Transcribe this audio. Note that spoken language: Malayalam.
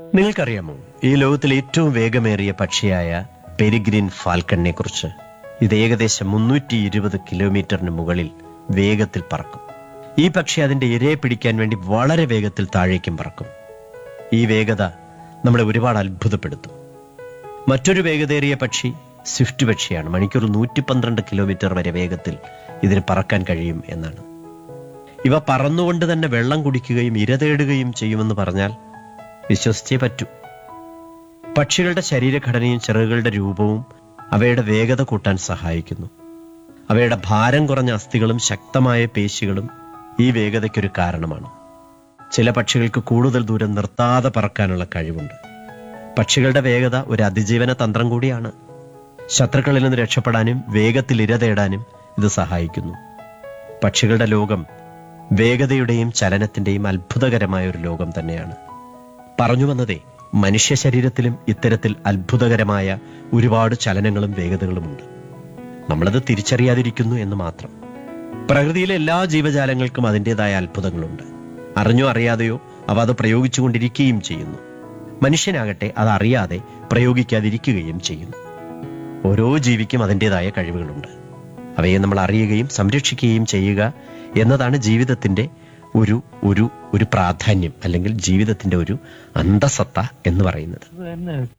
നിങ്ങൾക്കറിയാമോ ഈ ലോകത്തിലെ ഏറ്റവും വേഗമേറിയ പക്ഷിയായ പെരിഗ്രിൻ ഫാൽക്കണിനെ കുറിച്ച് ഇത് ഏകദേശം മുന്നൂറ്റി ഇരുപത് കിലോമീറ്ററിന് മുകളിൽ വേഗത്തിൽ പറക്കും ഈ പക്ഷി അതിന്റെ ഇരയെ പിടിക്കാൻ വേണ്ടി വളരെ വേഗത്തിൽ താഴേക്കും പറക്കും ഈ വേഗത നമ്മളെ ഒരുപാട് അത്ഭുതപ്പെടുത്തും മറ്റൊരു വേഗതേറിയ പക്ഷി സ്വിഫ്റ്റ് പക്ഷിയാണ് മണിക്കൂർ നൂറ്റി പന്ത്രണ്ട് കിലോമീറ്റർ വരെ വേഗത്തിൽ ഇതിന് പറക്കാൻ കഴിയും എന്നാണ് ഇവ പറന്നുകൊണ്ട് തന്നെ വെള്ളം കുടിക്കുകയും ഇര തേടുകയും ചെയ്യുമെന്ന് പറഞ്ഞാൽ വിശ്വസിച്ചേ പറ്റൂ പക്ഷികളുടെ ശരീരഘടനയും ചിറകുകളുടെ രൂപവും അവയുടെ വേഗത കൂട്ടാൻ സഹായിക്കുന്നു അവയുടെ ഭാരം കുറഞ്ഞ അസ്ഥികളും ശക്തമായ പേശികളും ഈ വേഗതയ്ക്കൊരു കാരണമാണ് ചില പക്ഷികൾക്ക് കൂടുതൽ ദൂരം നിർത്താതെ പറക്കാനുള്ള കഴിവുണ്ട് പക്ഷികളുടെ വേഗത ഒരു അതിജീവന തന്ത്രം കൂടിയാണ് ശത്രുക്കളിൽ നിന്ന് രക്ഷപ്പെടാനും വേഗത്തിൽ ഇര തേടാനും ഇത് സഹായിക്കുന്നു പക്ഷികളുടെ ലോകം വേഗതയുടെയും ചലനത്തിന്റെയും അത്ഭുതകരമായ ഒരു ലോകം തന്നെയാണ് പറഞ്ഞു വന്നതേ മനുഷ്യ ശരീരത്തിലും ഇത്തരത്തിൽ അത്ഭുതകരമായ ഒരുപാട് ചലനങ്ങളും വേഗതകളുമുണ്ട് നമ്മളത് തിരിച്ചറിയാതിരിക്കുന്നു എന്ന് മാത്രം പ്രകൃതിയിലെ എല്ലാ ജീവജാലങ്ങൾക്കും അതിൻ്റെതായ അത്ഭുതങ്ങളുണ്ട് അറിഞ്ഞോ അറിയാതെയോ അവ അത് പ്രയോഗിച്ചുകൊണ്ടിരിക്കുകയും ചെയ്യുന്നു മനുഷ്യനാകട്ടെ അത് അറിയാതെ പ്രയോഗിക്കാതിരിക്കുകയും ചെയ്യുന്നു ഓരോ ജീവിക്കും അതിൻ്റെതായ കഴിവുകളുണ്ട് അവയെ നമ്മൾ അറിയുകയും സംരക്ഷിക്കുകയും ചെയ്യുക എന്നതാണ് ജീവിതത്തിന്റെ ഒരു ഒരു ഒരു പ്രാധാന്യം അല്ലെങ്കിൽ ജീവിതത്തിന്റെ ഒരു അന്തസത്ത എന്ന് പറയുന്നത് തന്നെ